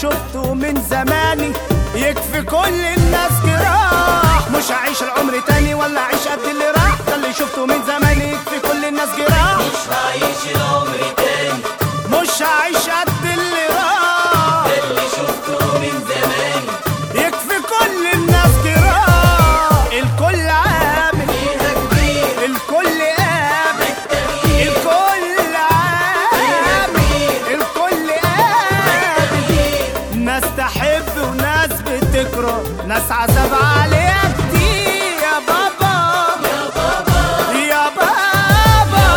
شفته من زماني يكفي كل الناس جراح مش هعيش العمر تاني ولا اعيش قد اللي راح ده اللي شفته من زماني يكفي كل الناس جراح مش هعيش العمر تاني مش هعيش قد اللي راح ده اللي شفته من زمان يكفي كل الناس جراح الكل عامل فيها كبير الكل قابل التغيير الكل عامل الكل قابل ناس تحب وناس بتكره ناس عذاب عليها كتير يا بابا يا بابا يا بابا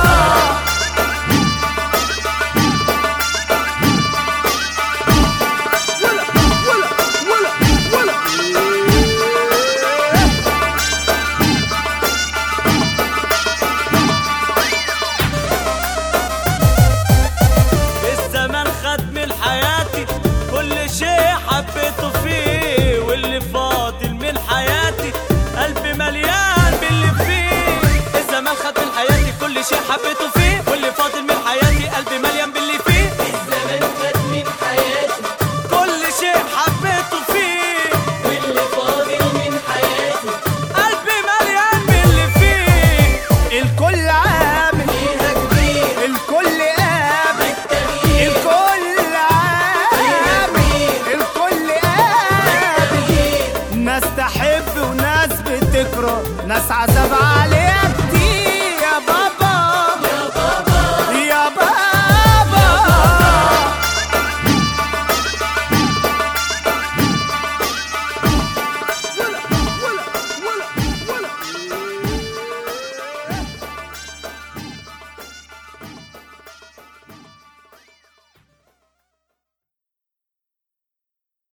ولا ولا ولا ولا الزمن خد من حياتي كل شيء حبيته فيه واللي فاضل من حياتي قلبي مليان باللي فيه الزمن خد من حياتي كل شيء حبيته فيه واللي فاضل من حياتي قلبي مليان باللي فيه الزمن خد من حياتي كل شيء حبيته فيه واللي فاضل من حياتي قلبي مليان باللي فيه الكل عامل فيها كبير الكل قابل التغيير الكل عامل الكل قابل ناس تحب وناس بتكره ناس عذاب عليها